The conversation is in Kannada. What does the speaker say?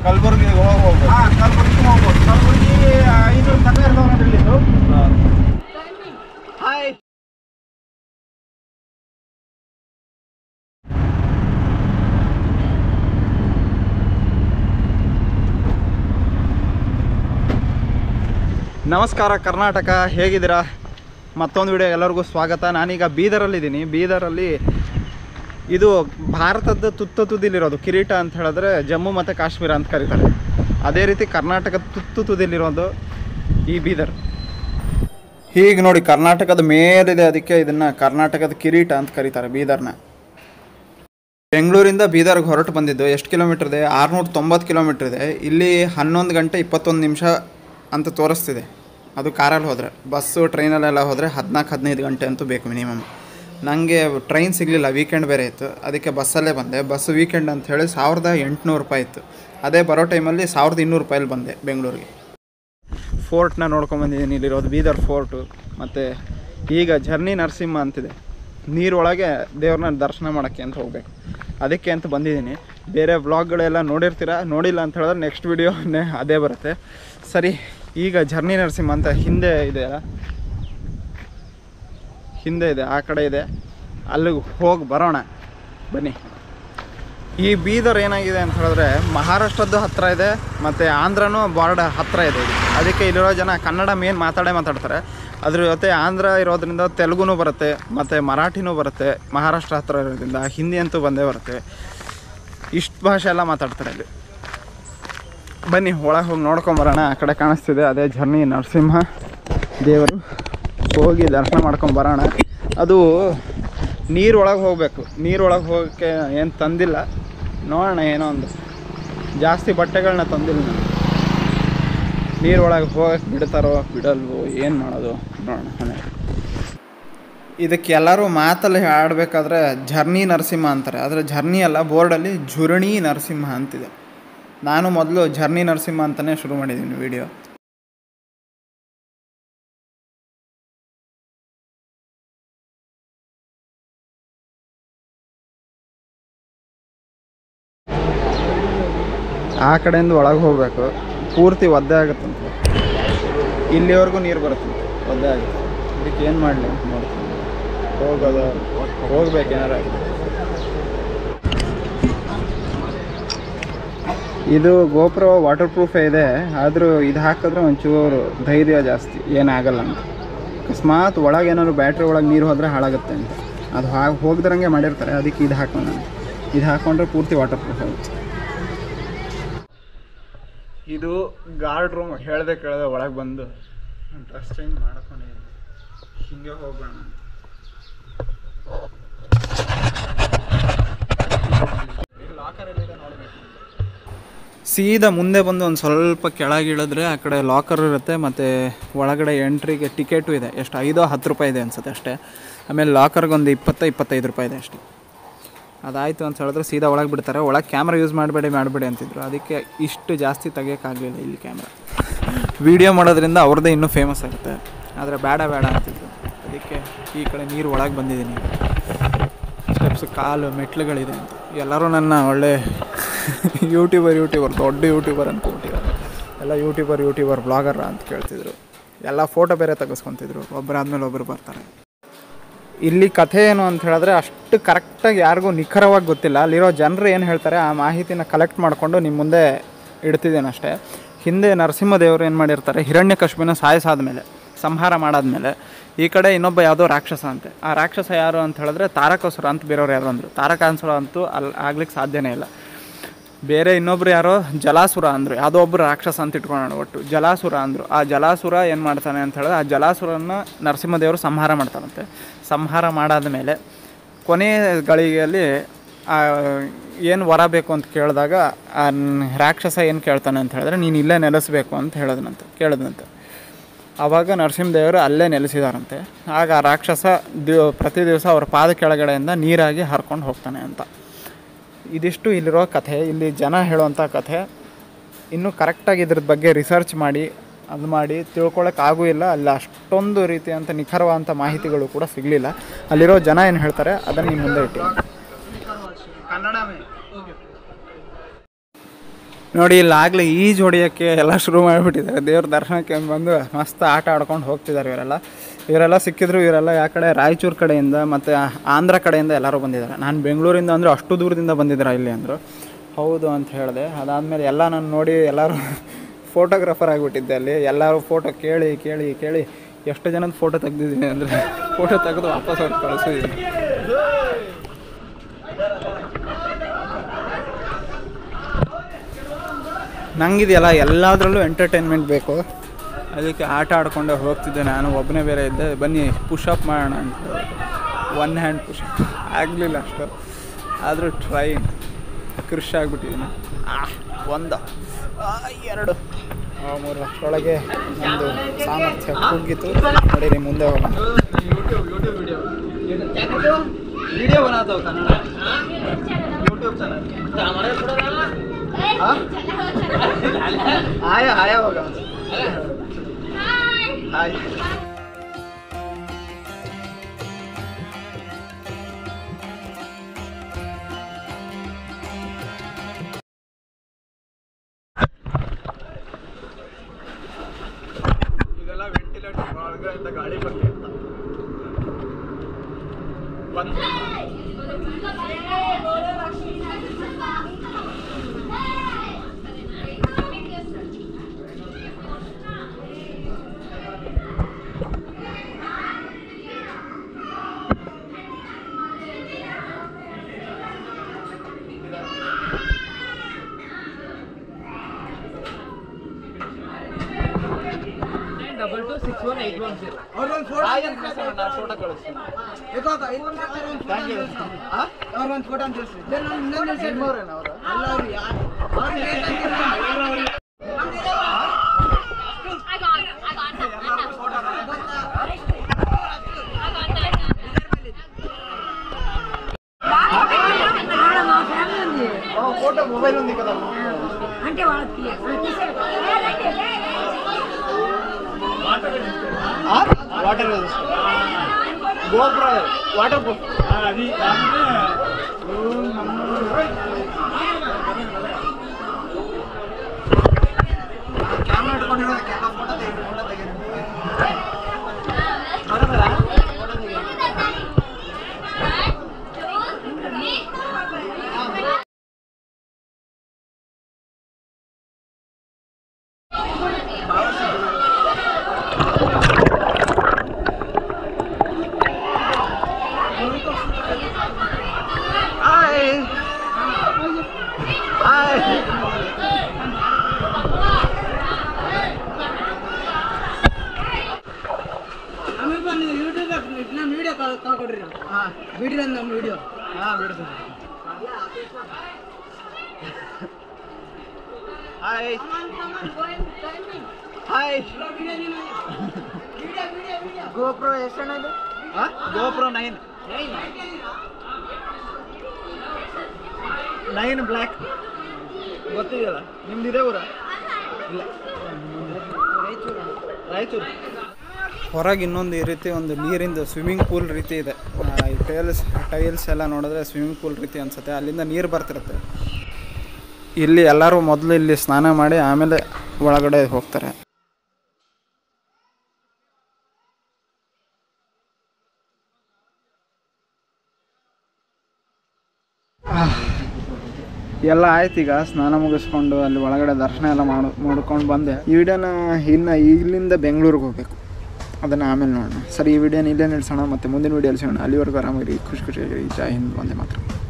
ಕಲಬುರ್ಗಿಗೆ ಹೋಗಿ ಹೋಗ್ಬೋದು ಹಾಂ ಕಲಬುರ್ಗಿ ಹೋಗ್ಬೋದು ಕಲಬುರ್ಗಿ ಐನೂರು ತನಕ ಇರ್ತಾವೆ ನೋಡ್ರಿ ಇಲ್ಲಿದು ಹಾಯ್ ನಮಸ್ಕಾರ ಕರ್ನಾಟಕ ಹೇಗಿದ್ದೀರಾ ಮತ್ತೊಂದು ವಿಡಿಯೋ ಎಲ್ಲರಿಗೂ ಸ್ವಾಗತ ನಾನೀಗ ಬೀದರಲ್ಲಿದ್ದೀನಿ ಬೀದರಲ್ಲಿ ಇದು ಭಾರತದ ತುತ್ತ ತುದಿಲಿರೋದು ಕಿರೀಟ ಅಂತ ಹೇಳಿದ್ರೆ ಜಮ್ಮು ಮತ್ತು ಕಾಶ್ಮೀರ ಅಂತ ಕರೀತಾರೆ ಅದೇ ರೀತಿ ಕರ್ನಾಟಕದ ತುತ್ತು ತುದಿಲಿರೋದು ಈ ಬೀದರ್ ಹೀಗೆ ನೋಡಿ ಕರ್ನಾಟಕದ ಮೇಲಿದೆ ಅದಕ್ಕೆ ಇದನ್ನು ಕರ್ನಾಟಕದ ಕಿರೀಟ ಅಂತ ಕರೀತಾರೆ ಬೀದರ್ನ ಬೆಂಗಳೂರಿಂದ ಬೀದರ್ಗೆ ಹೊರಟು ಬಂದಿದ್ದು ಎಷ್ಟು ಕಿಲೋಮೀಟ್ರ್ ಇದೆ ಆರುನೂರ ತೊಂಬತ್ತು ಕಿಲೋಮೀಟ್ರ್ ಇದೆ ಇಲ್ಲಿ ಹನ್ನೊಂದು ಗಂಟೆ ಇಪ್ಪತ್ತೊಂದು ನಿಮಿಷ ಅಂತ ತೋರಿಸ್ತಿದೆ ಅದು ಕಾರಲ್ಲಿ ಹೋದರೆ ಬಸ್ಸು ಟ್ರೈನಲ್ಲೆಲ್ಲ ಹೋದರೆ ಹದಿನಾಲ್ಕು ಹದಿನೈದು ಗಂಟೆ ಅಂತೂ ಬೇಕು ಮಿನಿಮಮ್ ನನಗೆ ಟ್ರೈನ್ ಸಿಗಲಿಲ್ಲ ವೀಕೆಂಡ್ ಬೇರೆ ಇತ್ತು ಅದಕ್ಕೆ ಬಸ್ಸಲ್ಲೇ ಬಂದೆ ಬಸ್ ವೀಕೆಂಡ್ ಅಂತ ಹೇಳಿ ಸಾವಿರದ ಎಂಟುನೂರು ರೂಪಾಯಿ ಇತ್ತು ಅದೇ ಬರೋ ಟೈಮಲ್ಲಿ ಸಾವಿರದ ಇನ್ನೂರು ರೂಪಾಯಲ್ಲಿ ಬಂದೆ ಬೆಂಗಳೂರಿಗೆ ಫೋರ್ಟ್ನ ನೋಡ್ಕೊಂಬಂದಿದ್ದೀನಿ ಇಲ್ಲಿರೋದು ಬೀದರ್ ಫೋರ್ಟು ಮತ್ತು ಈಗ ಝರ್ನಿ ನರಸಿಂಹ ಅಂತಿದೆ ನೀರೊಳಗೆ ದೇವ್ರನ್ನ ದರ್ಶನ ಮಾಡೋಕ್ಕೆ ಅಂತ ಹೋಗ್ಬೇಕು ಅದಕ್ಕೆ ಅಂತ ಬಂದಿದ್ದೀನಿ ಬೇರೆ ವ್ಲಾಗ್ಗಳೆಲ್ಲ ನೋಡಿರ್ತೀರ ನೋಡಿಲ್ಲ ಅಂತ ಹೇಳಿದ್ರೆ ನೆಕ್ಸ್ಟ್ ವಿಡಿಯೋನೇ ಅದೇ ಬರುತ್ತೆ ಸರಿ ಈಗ ಝರ್ನಿ ನರಸಿಂಹ ಅಂತ ಹಿಂದೆ ಇದೆ ಅಲ್ಲ ಹಿಂದೆ ಇದೆ ಆ ಕಡೆ ಇದೆ ಅಲ್ಲಿಗೆ ಹೋಗಿ ಬರೋಣ ಬನ್ನಿ ಈ ಬೀದರ್ ಏನಾಗಿದೆ ಅಂತ ಹೇಳಿದ್ರೆ ಮಹಾರಾಷ್ಟ್ರದ್ದು ಹತ್ತಿರ ಇದೆ ಮತ್ತು ಆಂಧ್ರನೂ ಬಾರ್ಡರ್ ಹತ್ತಿರ ಇದೆ ಇದು. ಅದಕ್ಕೆ ಇಲ್ಲಿರೋ ಜನ ಕನ್ನಡ ಮೇನ್ ಮಾತಾಡೇ ಮಾತಾಡ್ತಾರೆ ಅದ್ರ ಜೊತೆ ಆಂಧ್ರ ಇರೋದ್ರಿಂದ ತೆಲುಗುನೂ ಬರುತ್ತೆ ಮತ್ತು ಮರಾಠಿನೂ ಬರುತ್ತೆ ಮಹಾರಾಷ್ಟ್ರ ಹತ್ತಿರ ಇರೋದ್ರಿಂದ ಹಿಂದಿ ಅಂತೂ ಬಂದೇ ಬರುತ್ತೆ ಇಷ್ಟು ಭಾಷೆ ಎಲ್ಲ ಮಾತಾಡ್ತಾರೆ ಇಲ್ಲಿ ಬನ್ನಿ ಒಳಗೆ ಹೋಗಿ ನೋಡ್ಕೊಂಬರೋಣ ಆ ಕಡೆ ಕಾಣಿಸ್ತಿದೆ ಅದೇ ಝರ್ನಿ ನರಸಿಂಹ ದೇವರು ಹೋಗಿ ದರ್ಶನ ಮಾಡ್ಕೊಂಬರೋಣ ಅದು ನೀರೊಳಗೆ ಹೋಗಬೇಕು ನೀರೊಳಗೆ ಹೋಗೋಕ್ಕೆ ಏನು ತಂದಿಲ್ಲ ನೋಡೋಣ ಏನೋ ಒಂದು ಜಾಸ್ತಿ ಬಟ್ಟೆಗಳನ್ನ ತಂದಿಲ್ಲ ನಾನು ನೀರೊಳಗೆ ಹೋಗಕ್ಕೆ ಬಿಡ್ತಾರೋ ಬಿಡಲ್ವೋ ಏನು ಮಾಡೋದು ನೋಡೋಣ ಆಮೇಲೆ ಇದಕ್ಕೆ ಎಲ್ಲರೂ ಮಾತಲ್ಲಿ ಆಡಬೇಕಾದ್ರೆ ಝರ್ನಿ ನರಸಿಂಹ ಅಂತಾರೆ ಆದರೆ ಝರ್ನಿ ಅಲ್ಲ ಬೋರ್ಡಲ್ಲಿ ಝುರಣಿ ನರಸಿಂಹ ಅಂತಿದೆ ನಾನು ಮೊದಲು ಝರ್ನಿ ನರಸಿಂಹ ಅಂತಲೇ ಶುರು ಮಾಡಿದ್ದೀನಿ ವಿಡಿಯೋ ಆ ಕಡೆಯಿಂದ ಒಳಗೆ ಹೋಗಬೇಕು ಪೂರ್ತಿ ಒದ್ದೆ ಆಗುತ್ತಂತೆ ಇಲ್ಲಿವರೆಗೂ ನೀರು ಬರುತ್ತಂತೆ ಒದ್ದೆ ಆಗುತ್ತೆ ಇದಕ್ಕೆ ಏನು ಮಾಡಲಿ ನೋಡ್ತೀನಿ ಹೋಗೋದು ಹೋಗ್ಬೇಕು ಏನಾರ ಇದು ಗೋಪುರ ವಾಟರ್ ಪ್ರೂಫೇ ಇದೆ ಆದರೂ ಇದು ಹಾಕಿದ್ರೆ ಒಂಚೂರು ಧೈರ್ಯ ಜಾಸ್ತಿ ಏನಾಗಲ್ಲ ಅಂತ ಅಕಸ್ಮಾತ್ ಒಳಗೆ ಏನಾದ್ರು ಬ್ಯಾಟ್ರಿ ಒಳಗೆ ನೀರು ಹೋದರೆ ಹಾಳಾಗುತ್ತೆ ಅಂತ ಅದು ಹಾಗೆ ಹೋಗ್ದಿರಂಗೆ ಮಾಡಿರ್ತಾರೆ ಅದಕ್ಕೆ ಇದು ಹಾಕೋಣ ಇದು ಹಾಕೊಂಡ್ರೆ ಪೂರ್ತಿ ವಾಟರ್ ಪ್ರೂಫ್ ಆಗುತ್ತೆ ಇದು ಗಾರ್ಡ್ ರೂಮ್ ಹೇಳ್ದೆ ಕೇಳ್ದೆ ಒಳಗೆ ಬಂದು ಡ್ರೆಸ್ ಚೇಂಜ್ ಮಾಡ್ಕೊಂಡಿದ್ದೀನಿ ಹಿಂಗೆ ಹೋಗೋಣ ಸೀದಾ ಮುಂದೆ ಬಂದು ಒಂದು ಸ್ವಲ್ಪ ಕೆಳಗೆ ಇಳಿದ್ರೆ ಆ ಕಡೆ ಲಾಕರ್ ಇರುತ್ತೆ ಮತ್ತು ಒಳಗಡೆ ಎಂಟ್ರಿಗೆ ಟಿಕೆಟು ಇದೆ ಎಷ್ಟು ಐದೋ ಹತ್ತು ರೂಪಾಯಿ ಇದೆ ಅನ್ಸುತ್ತೆ ಅಷ್ಟೇ ಆಮೇಲೆ ಲಾಕರ್ಗೆ ಒಂದು ಇಪ್ಪತ್ತ ಇಪ್ಪತ್ತೈದು ರೂಪಾಯಿ ಇದೆ ಅಷ್ಟೇ ಅದಾಯಿತು ಅಂತ ಹೇಳಿದ್ರೆ ಸೀದಾ ಒಳಗೆ ಬಿಡ್ತಾರೆ ಒಳಗೆ ಕ್ಯಾಮ್ರಾ ಯೂಸ್ ಮಾಡಬೇಡಿ ಮಾಡಬೇಡಿ ಅಂತಿದ್ರು ಅದಕ್ಕೆ ಇಷ್ಟು ಜಾಸ್ತಿ ತೆಗಿಯೋಕ್ಕಾಗಲಿಲ್ಲ ಇಲ್ಲಿ ಕ್ಯಾಮ್ರಾ ವಿಡಿಯೋ ಮಾಡೋದ್ರಿಂದ ಅವ್ರದ್ದೇ ಇನ್ನೂ ಫೇಮಸ್ ಆಗುತ್ತೆ ಆದರೆ ಬೇಡ ಬೇಡ ಅಂತಿದ್ರು ಅದಕ್ಕೆ ಈ ಕಡೆ ನೀರು ಒಳಗೆ ಬಂದಿದ್ದೀನಿ ಸ್ಟೆಪ್ಸ್ ಕಾಲು ಮೆಟ್ಲುಗಳಿದೆ ಅಂತ ಎಲ್ಲರೂ ನನ್ನ ಒಳ್ಳೆ ಯೂಟ್ಯೂಬರ್ ಯೂಟ್ಯೂಬರ್ ದೊಡ್ಡ ಯೂಟ್ಯೂಬರ್ ಅಂದ್ಕೊಬಿಟ್ಟಿದ್ದಾರೆ ಎಲ್ಲ ಯೂಟ್ಯೂಬರ್ ಯೂಟ್ಯೂಬರ್ ಬ್ಲಾಗರ್ ಅಂತ ಕೇಳ್ತಿದ್ರು ಎಲ್ಲ ಫೋಟೋ ಬೇರೆ ತೆಗೆಸ್ಕೊತಿದ್ರು ಒಬ್ಬರಾದ್ಮೇಲೆ ಒಬ್ಬರು ಬರ್ತಾರೆ ಇಲ್ಲಿ ಕಥೆ ಏನು ಅಂತ ಹೇಳಿದ್ರೆ ಅಷ್ಟು ಕರೆಕ್ಟಾಗಿ ಯಾರಿಗೂ ನಿಖರವಾಗಿ ಗೊತ್ತಿಲ್ಲ ಅಲ್ಲಿರೋ ಜನರು ಏನು ಹೇಳ್ತಾರೆ ಆ ಮಾಹಿತಿನ ಕಲೆಕ್ಟ್ ಮಾಡಿಕೊಂಡು ನಿಮ್ಮ ಮುಂದೆ ಇಡ್ತಿದ್ದೇನೆ ಅಷ್ಟೇ ಹಿಂದೆ ನರಸಿಂಹದೇವರು ಏನು ಮಾಡಿರ್ತಾರೆ ಹಿರಣ್ಯಕಶ್ಯಪನ ಸಾಯಿಸಾದ್ಮೇಲೆ ಸಂಹಾರ ಮಾಡಾದ್ಮೇಲೆ ಈ ಕಡೆ ಇನ್ನೊಬ್ಬ ಯಾವುದೋ ರಾಕ್ಷಸ ಅಂತೆ ಆ ರಾಕ್ಷಸ ಯಾರು ಅಂತ ಹೇಳಿದ್ರೆ ತಾರಕಾಸುರ ಅಂತ ಬೇರೆಯವ್ರು ಯಾರು ಅಂದರು ತಾರಕಾಸುರ ಅಂತೂ ಅಲ್ಲಿ ಆಗ್ಲಿಕ್ಕೆ ಸಾಧ್ಯನೇ ಇಲ್ಲ ಬೇರೆ ಇನ್ನೊಬ್ರು ಯಾರೋ ಜಲಾಸುರ ಅಂದರು ಯಾವುದೋ ಒಬ್ಬರು ರಾಕ್ಷಸ ಅಂತ ಇಟ್ಕೊಳ್ಳೋಣ ಒಟ್ಟು ಜಲಾಸುರ ಅಂದರು ಆ ಜಲಾಸುರ ಏನು ಮಾಡ್ತಾನೆ ಅಂತ ಹೇಳಿದ್ರೆ ಆ ಜಲಾಸುರನ ನರಸಿಂಹದೇವರು ಸಂಹಾರ ಮಾಡ್ತಾರಂತೆ ಸಂಹಾರ ಮಾಡಾದ ಮೇಲೆ ಕೊನೆಯ ಗಳಿಗೆಯಲ್ಲಿ ಏನು ವರ ಬೇಕು ಅಂತ ಕೇಳಿದಾಗ ಆ ನ್- ರಾಕ್ಷಸ ಏನು ಕೇಳ್ತಾನೆ ಅಂತ ಹೇಳಿದ್ರೆ ನೀನು ಇಲ್ಲೇ ನೆಲೆಸಬೇಕು ಅಂತ ಹೇಳೋದನಂತೆ ಕೇಳಿದಂತೆ ಆವಾಗ ನರಸಿಂಹದೇವರು ಅಲ್ಲೇ ನೆಲೆಸಿದಾರಂತೆ ಆಗ ಆ ರಾಕ್ಷಸ ದಿವ್ ಪ್ರತಿ ದಿವಸ ಅವ್ರ ಪಾದ ಕೆಳಗಡೆಯಿಂದ ನೀರಾಗಿ ಹರ್ಕೊಂಡು ಹೋಗ್ತಾನೆ ಅಂತ ಇದಿಷ್ಟು ಇಲ್ಲಿರೋ ಕಥೆ ಇಲ್ಲಿ ಜನ ಹೇಳುವಂಥ ಕಥೆ ಇನ್ನೂ ಕರೆಕ್ಟಾಗಿ ಇದ್ರದ್ದು ಬಗ್ಗೆ ರಿಸರ್ಚ್ ಮಾಡಿ ಅದು ಮಾಡಿ ತಿಳ್ಕೊಳಕ್ಕೆ ಆಗೂ ಇಲ್ಲ ಅಲ್ಲಿ ಅಷ್ಟೊಂದು ರೀತಿಯಂಥ ನಿಖರವಾದಂಥ ಮಾಹಿತಿಗಳು ಕೂಡ ಸಿಗಲಿಲ್ಲ ಅಲ್ಲಿರೋ ಜನ ಏನು ಹೇಳ್ತಾರೆ ಅದನ್ನು ನಿಮ್ಮ ಮುಂದೆ ಇಟ್ಟಿದ್ದೀನಿ ನೋಡಿ ಇಲ್ಲಿ ಆಗಲೇ ಈಜು ಹೊಡಿಯೋಕ್ಕೆ ಎಲ್ಲ ಶುರು ಮಾಡಿಬಿಟ್ಟಿದ್ದಾರೆ ದೇವ್ರ ದರ್ಶನಕ್ಕೆ ಬಂದು ಮಸ್ತ್ ಆಟ ಆಡ್ಕೊಂಡು ಹೋಗ್ತಿದ್ದಾರೆ ಇವರೆಲ್ಲ ಇವರೆಲ್ಲ ಸಿಕ್ಕಿದ್ರು ಇವರೆಲ್ಲ ಯಾವ ಕಡೆ ರಾಯಚೂರು ಕಡೆಯಿಂದ ಮತ್ತು ಆಂಧ್ರ ಕಡೆಯಿಂದ ಎಲ್ಲರೂ ಬಂದಿದ್ದಾರೆ ನಾನು ಬೆಂಗಳೂರಿಂದ ಅಂದರೆ ಅಷ್ಟು ದೂರದಿಂದ ಬಂದಿದ್ದೀರಾ ಇಲ್ಲಿ ಅಂದರು ಹೌದು ಅಂತ ಹೇಳಿದೆ ಅದಾದಮೇಲೆ ಎಲ್ಲ ನಾನು ನೋಡಿ ಎಲ್ಲರೂ ಫೋಟೋಗ್ರಾಫರ್ ಆಗಿಬಿಟ್ಟಿದ್ದೆ ಅಲ್ಲಿ ಎಲ್ಲರೂ ಫೋಟೋ ಕೇಳಿ ಕೇಳಿ ಕೇಳಿ ಎಷ್ಟು ಜನದ ಫೋಟೋ ತೆಗ್ದಿದ್ದೀನಿ ಅಂದರೆ ಫೋಟೋ ತೆಗೆದು ವಾಪಸ್ ಅವ್ರು ಕಳಿಸಿದ್ದೀನಿ ನಂಗಿದೆಯಲ್ಲ ಎಲ್ಲದರಲ್ಲೂ ಎಂಟರ್ಟೈನ್ಮೆಂಟ್ ಬೇಕು ಅದಕ್ಕೆ ಆಟ ಆಡ್ಕೊಂಡೆ ಹೋಗ್ತಿದ್ದೆ ನಾನು ಒಬ್ಬನೇ ಬೇರೆ ಇದ್ದೆ ಬನ್ನಿ ಪುಷಪ್ ಮಾಡೋಣ ಅಂತ ಒನ್ ಹ್ಯಾಂಡ್ ಪುಷಪ್ ಆಗಲಿಲ್ಲ ಅಷ್ಟು ಆದರೂ ಟ್ರೈ ಕೃಷಿ ಆಗಿಬಿಟ್ಟಿದ್ದೀನಿ ಒಂದು ಆ, ಎರಡು ಆ, ಮೂರು ಅಷ್ಟರೊಳಗೆ ಒಂದು ಸಾಮರ್ಥ್ಯ ಕುಗ್ಗಿತು ನಡೀರಿ ಮುಂದೆ ಹೋಗೋಣ वीडियो बनाता हूँ कन्नड़ यूट्यूब चैनल आया आया होगा हाय ಇದೆಲ್ಲ ವೆಂಟಿಲೇಟರ್ ಒಳಗಡೆಯಿಂದ ಗಾಳಿ ಬರ್ತಿತ್ತು ಒಂದು double two six one eight one zero और ಒಂದು ಫೋಟೋ ಹಾಯ್ ಅಂತ ಕಳ್ಸೋಣ, ನಾನು ಫೋಟೋ ಕಳಿಸ್ತೀನಿ ಇದಾದ ಇನ್ನೊಂದು Thank you. ಅವ್ರ ಒಂದು ಫೋಟೋ ಅಂತ ತಿಳಿಸಿ ಇನ್ನೊಂದು ನಿಮ್ಮವ್ರೇನಾ ಅವರು ಅಲ್ಲ ಅವ್ರು ಯಾರು ಅವ್ರು ಬೇಕಂತಿಲ್ಲ. I got it. I got it. I got it. Photo mobile ఉంది కదా అంటే వాళ్ళకి వాటర్ గోప్రో వాటర్ ప్రూఫ్ అది ಕ್ಯಾಮ್ರಾ ಇಟ್ಕೊಂಡಿರೋದಕ್ಕೆ ಎಲ್ಲ ಫೋಟೋ ತೆಗಿ ಫೋಟೋ ತೆಗಿ ಬರೋದಲ್ಲ ಫೋಟೋ ತೆಗಿ ಹಾಯ್ ಹಾಯ್ ಆಮೇಲೆ ಬಂದು ಯೂಟ್ಯೂಬ್ ನಮ್ಮ ವಿಡಿಯೋ ಕಳ್ಕೊಡ್ರಿ ಹಾಂ ಬಿಡ್ರಿ ನಮ್ಮ ವಿಡಿಯೋ ಹಾಂ ಬಿಡ್ತೀನಿ ಹಾಯ್ ಹಾಯ್ ಗೋಪ್ರೋ ಎಷ್ಟಣ್ಣ ಇದು ಹಾಂ ಗೋಪ್ರೋ ನೈನ್ ನೈನ್ ಬ್ಲ್ಯಾಕ್ ಗೊತ್ತಿದೆಯಲ್ಲ ನಿಮ್ದು ಇದೇ ಊರ ಇಲ್ಲ ರಾಯಚೂರು ರಾಯಚೂರು ಹೊರಗೆ ಇನ್ನೊಂದು ಈ ರೀತಿ ಒಂದು ನೀರಿಂದು ಸ್ವಿಮ್ಮಿಂಗ್ ಪೂಲ್ ರೀತಿ ಇದೆ ಆ, ಈ ಟೈಲ್ಸ್ ಟೈಲ್ಸ್ ಎಲ್ಲ ನೋಡಿದ್ರೆ ಸ್ವಿಮ್ಮಿಂಗ್ ಪೂಲ್ ರೀತಿ ಅನಿಸುತ್ತೆ ಅಲ್ಲಿಂದ ನೀರು ಬರ್ತಿರುತ್ತೆ ಇಲ್ಲಿ ಎಲ್ಲರೂ ಮೊದಲು ಇಲ್ಲಿ ಸ್ನಾನ ಮಾಡಿ ಆಮೇಲೆ ಒಳಗಡೆ ಹೋಗ್ತಾರೆ ಎಲ್ಲ ಆಯ್ತು ಈಗ ಸ್ನಾನ ಮುಗಿಸ್ಕೊಂಡು ಅಲ್ಲಿ ಒಳಗಡೆ ದರ್ಶನ ಎಲ್ಲ ಮಾಡು ಮಾಡ್ಕೊಂಡು ಬಂದೆ ಈ ವಿಡಿಯೋನ ಇನ್ನು ಇಲ್ಲಿಂದ ಬೆಂಗಳೂರಿಗೆ ಹೋಗಬೇಕು ಅದನ್ನು ಆಮೇಲೆ ನೋಡೋಣ ಸರಿ ಈ ವಿಡಿಯೋನ ಇಲ್ಲೇ ನಿಲ್ಸೋಣ ಮತ್ತು ಮುಂದಿನ ವಿಡಿಯೋಲಿ ಸಿಗೋಣ ಅಲ್ಲಿವರೆಗೂ ಆರಾಮಾಗಿರಿ ಖುಷಿ ಖುಷಿಯಾಗಿರಿ ಜೈ ಹಿಂದ್ ಒಂದೇ ಮಾತ್ರ